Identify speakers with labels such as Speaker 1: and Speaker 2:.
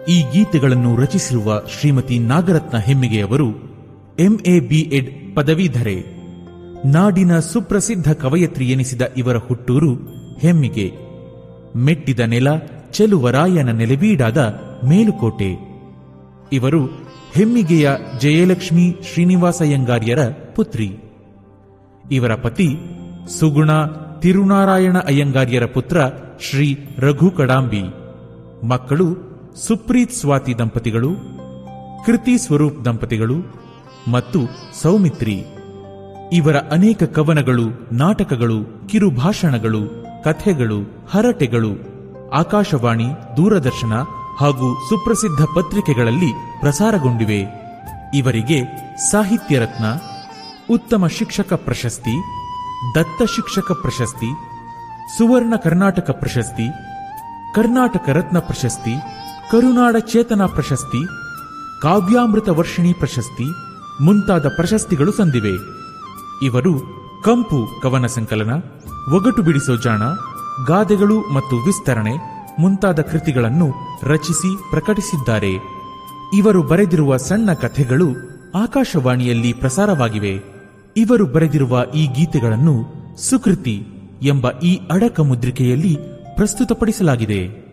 Speaker 1: ಈ ಗೀತೆಗಳನ್ನು ರಚಿಸಿರುವ ಶ್ರೀಮತಿ ನಾಗರತ್ನ ಹೆಮ್ಮಿಗೆಯವರು ಎಂಎ ಬಿ ಎಡ್ ಪದವೀಧರೆ ನಾಡಿನ ಸುಪ್ರಸಿದ್ಧ ಕವಯತ್ರಿ ಎನಿಸಿದ ಇವರ ಹುಟ್ಟೂರು ಹೆಮ್ಮಿಗೆ ಮೆಟ್ಟಿದ ನೆಲ ಚೆಲುವರಾಯನ ನೆಲೆಬೀಡಾದ ಮೇಲುಕೋಟೆ ಇವರು ಹೆಮ್ಮಿಗೆಯ ಜಯಲಕ್ಷ್ಮಿ ಶ್ರೀನಿವಾಸಯ್ಯಂಗಾರ್ಯರ ಪುತ್ರಿ ಇವರ ಪತಿ ಸುಗುಣ ತಿರುನಾರಾಯಣ ಅಯ್ಯಂಗಾರ್ಯರ ಪುತ್ರ ಶ್ರೀ ರಘು ಕಡಾಂಬಿ ಮಕ್ಕಳು ಸುಪ್ರೀತ್ ಸ್ವಾತಿ ದಂಪತಿಗಳು ಕೃತಿ ಸ್ವರೂಪ್ ದಂಪತಿಗಳು ಮತ್ತು ಸೌಮಿತ್ರಿ ಇವರ ಅನೇಕ ಕವನಗಳು ನಾಟಕಗಳು ಕಿರುಭಾಷಣಗಳು ಕಥೆಗಳು ಹರಟೆಗಳು ಆಕಾಶವಾಣಿ ದೂರದರ್ಶನ ಹಾಗೂ ಸುಪ್ರಸಿದ್ಧ ಪತ್ರಿಕೆಗಳಲ್ಲಿ ಪ್ರಸಾರಗೊಂಡಿವೆ ಇವರಿಗೆ ಸಾಹಿತ್ಯ ರತ್ನ ಉತ್ತಮ ಶಿಕ್ಷಕ ಪ್ರಶಸ್ತಿ ದತ್ತ ಶಿಕ್ಷಕ ಪ್ರಶಸ್ತಿ ಸುವರ್ಣ ಕರ್ನಾಟಕ ಪ್ರಶಸ್ತಿ ಕರ್ನಾಟಕ ರತ್ನ ಪ್ರಶಸ್ತಿ ಕರುನಾಡ ಚೇತನ ಪ್ರಶಸ್ತಿ ಕಾವ್ಯಾಮೃತ ವರ್ಷಿಣಿ ಪ್ರಶಸ್ತಿ ಮುಂತಾದ ಪ್ರಶಸ್ತಿಗಳು ಸಂದಿವೆ ಇವರು ಕಂಪು ಕವನ ಸಂಕಲನ ಒಗಟು ಬಿಡಿಸೋ ಜಾಣ ಗಾದೆಗಳು ಮತ್ತು ವಿಸ್ತರಣೆ ಮುಂತಾದ ಕೃತಿಗಳನ್ನು ರಚಿಸಿ ಪ್ರಕಟಿಸಿದ್ದಾರೆ ಇವರು ಬರೆದಿರುವ ಸಣ್ಣ ಕಥೆಗಳು ಆಕಾಶವಾಣಿಯಲ್ಲಿ ಪ್ರಸಾರವಾಗಿವೆ ಇವರು ಬರೆದಿರುವ ಈ ಗೀತೆಗಳನ್ನು ಸುಕೃತಿ ಎಂಬ ಈ ಅಡಕ ಮುದ್ರಿಕೆಯಲ್ಲಿ ಪ್ರಸ್ತುತಪಡಿಸಲಾಗಿದೆ